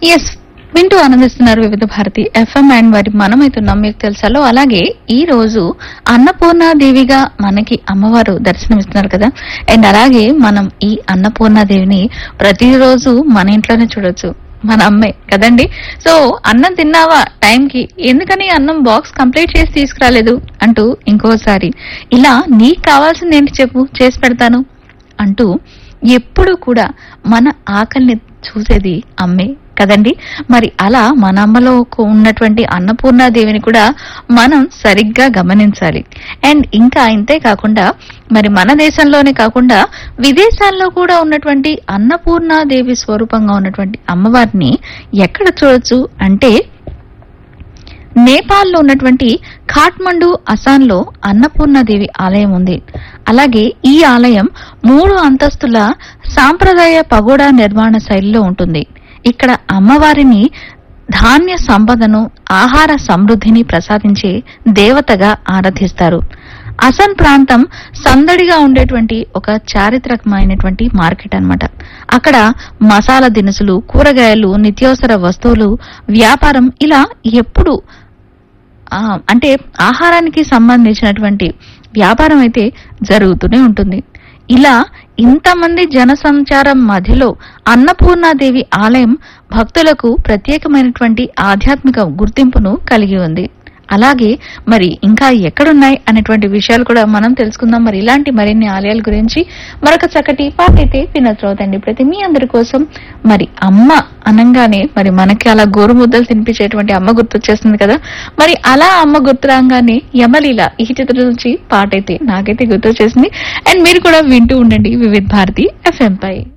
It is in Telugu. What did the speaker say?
ఎస్ వింటూ ఆనందిస్తున్నారు వివిధ భారతి ఎఫ్ఎం అండ్ మరి మనమైతున్నాం మీకు తెలుసాలో అలాగే ఈ రోజు అన్నపూర్ణాదేవిగా మనకి అమ్మవారు దర్శనమిస్తున్నారు కదా అండ్ అలాగే మనం ఈ అన్నపూర్ణాదేవిని ప్రతిరోజు మన ఇంట్లోనే చూడొచ్చు మన అమ్మే కదండి సో అన్నం తిన్నావా టైంకి ఎందుకని అన్నం బాక్స్ కంప్లీట్ చేసి తీసుకురాలేదు అంటూ ఇంకోసారి ఇలా నీకు కావాల్సింది ఏంటి చెప్పు చేసి పెడతాను అంటూ ఎప్పుడు కూడా మన ఆకలిని చూసేది అమ్మే కదండి మరి అలా మన అమ్మలో కు- ఉన్నటువంటి అన్నపూర్ణాదేవిని కూడా మనం సరిగ్గా గమనించాలి అండ్ ఇంకా ఇంతే కాకుండా మరి మన దేశంలోనే కాకుండా విదేశాల్లో కూడా ఉన్నటువంటి అన్నపూర్ణాదేవి స్వరూపంగా ఉన్నటువంటి అమ్మవారిని ఎక్కడ చూడొచ్చు అంటే నేపాల్లో ఉన్నటువంటి ఖాట్మండు అసాన్లో అన్నపూర్ణాదేవి ఆలయం ఉంది అలాగే ఈ ఆలయం మూడు అంతస్తుల సాంప్రదాయ పగోడా నిర్మాణ శైలిలో ఉంటుంది ఇక్కడ అమ్మవారిని ధాన్య సంపదను ఆహార సమృద్ధిని ప్రసాదించే దేవతగా ఆరాధిస్తారు అసన్ ప్రాంతం సందడిగా ఉండేటువంటి ఒక చారిత్రకమైనటువంటి మార్కెట్ అన్నమాట అక్కడ మసాలా దినుసులు కూరగాయలు నిత్యావసర వస్తువులు వ్యాపారం ఇలా ఎప్పుడు ఆ, అంటే ఆహారానికి సంబంధించినటువంటి వ్యాపారం అయితే జరుగుతూనే ఉంటుంది ఇలా ఇంతమంది జనసంచారం మధ్యలో అన్నపూర్ణాదేవి ఆలయం భక్తులకు ప్రత్యేకమైనటువంటి ఆధ్యాత్మిక గుర్తింపును కలిగి ఉంది అలాగే మరి ఇంకా ఎక్కడున్నాయి అనేటువంటి విషయాలు కూడా మనం తెలుసుకుందాం మరి ఇలాంటి మరిన్ని ఆలయాల గురించి మరొక చక్కటి పాట అయితే వినోత్రవుతండి ప్రతి మీ అందరి కోసం మరి అమ్మ అనంగానే మరి మనకి అలా గోరుముద్దలు తినిపించేటువంటి అమ్మ గుర్తొచ్చేస్తుంది కదా మరి అలా అమ్మ గుర్తు రాగానే యమలీల ఈ చిత్రం నుంచి పాట అయితే నాకైతే గుర్తొచ్చేసింది అండ్ మీరు కూడా వింటూ ఉండండి వివిధ్ భారతి ఎఫ్ఎం పై